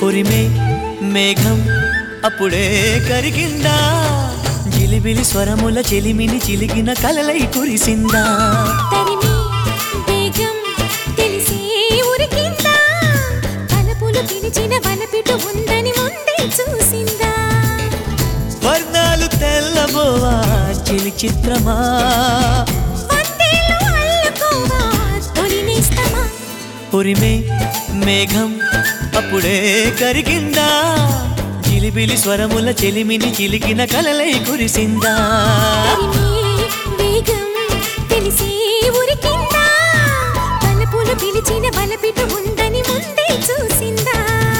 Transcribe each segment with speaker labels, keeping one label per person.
Speaker 1: ఉరిమే మేఘం అప్పుడే కరిగిందా జిలిబిలి స్వరముల చెలిమిని చిలికిన కలలై కురిసిందా
Speaker 2: తరిమి వేగం తెలిసే ఉరికిందా తలపులు పిలిచిన వలపిటు ఉందని ముందే చూసిందా
Speaker 1: వర్ణాలు తెల్లబోవా చిలి చిత్రమా
Speaker 2: వందేళ్ళు అల్లుకోవా తొలినేస్తమా
Speaker 1: ఉరిమే మేఘం అప్పుడే కరిగిందా జిలిబిలి స్వరముల చెలిమిని చిలికిన కలలై కురిసిందా
Speaker 2: తరిమి వేగం తెలిసే ఉరికిందా తలపులు పిలిచిన వలపిటు ఉందని ముందే చూసిందా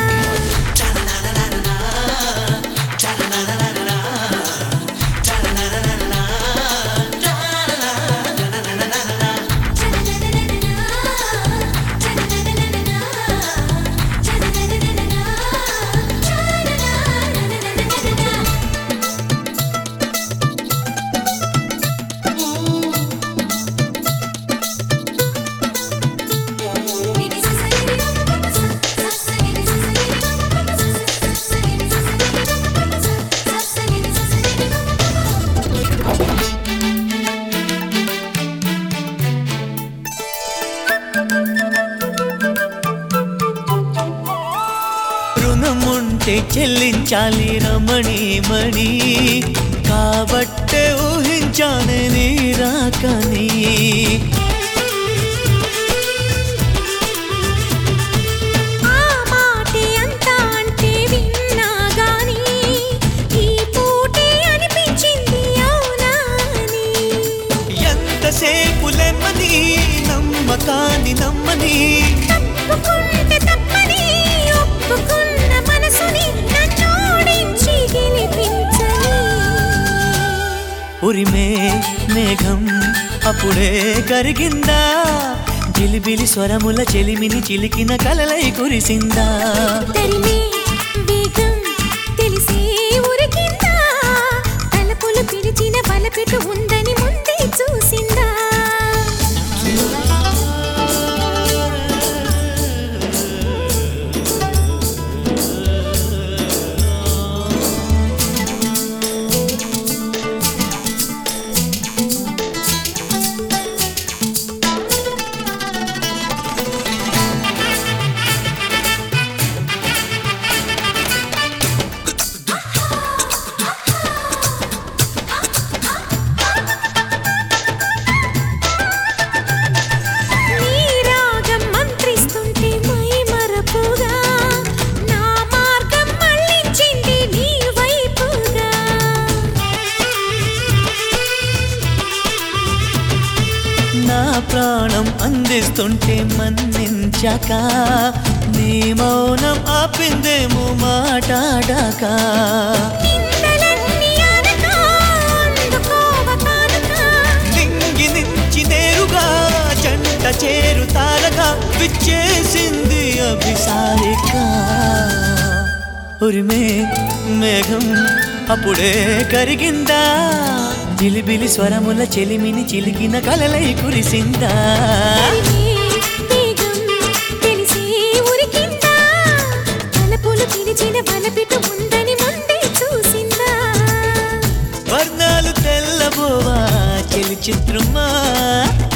Speaker 1: రుణముంటే చెల్లించాలి రమణి మణి కాబట్టే ఊహించానే నీ రాకని
Speaker 2: ఆ మాటే అంతా అంటే విన్నా గాని ఈ పూటే అనిపించింది అవునా అని
Speaker 1: ఎంతసేపు లెమ్మని నమ్మకాన్ని నమ్మని
Speaker 2: తప్పుకుంటే తప్పని ఒప్పుకున్న మనసుని నన్నోడించి గెలిపించని
Speaker 1: ఉరిమే మేఘం అప్పుడే కరిగిందా జిలిబిలి స్వరముల చెలిమిని చిలికిన కలలై కురిసిందా
Speaker 2: తరిమే వేగం తెలిసే ఉరికిందా తలపులు పిలిచిన బలపెట్టు ఉందని ముందే చూసిందా నీ రాగం మంత్రిస్తుంటే మై మరపుగా నా మార్గం మళ్ళించింది నీ వైపుగా
Speaker 1: నా ప్రాణం అందిస్తుంటే మన్నించాక నీ మౌనం ఆపిందేమో మాటాడాక
Speaker 2: నిందలన్నీ అనక అందుకోవ కానుక
Speaker 1: నింగి నుంచి నేరుగా జంట చేరుతారగా విచ్చేసింది అభిసారిక ఉరిమే మేఘం అప్పుడే కరిగిందా జిలిబిలి స్వరముల చెలిమిని చిలికిన కలలై కురిసిందా
Speaker 2: తరిమే వేగం తెలిసే ఉరికిందా తలపులు పిలిచిన బలపిటు ఉందని ముందే చూసిందా
Speaker 1: వర్ణాలు తెల్లబోవా చెలి చిత్రమా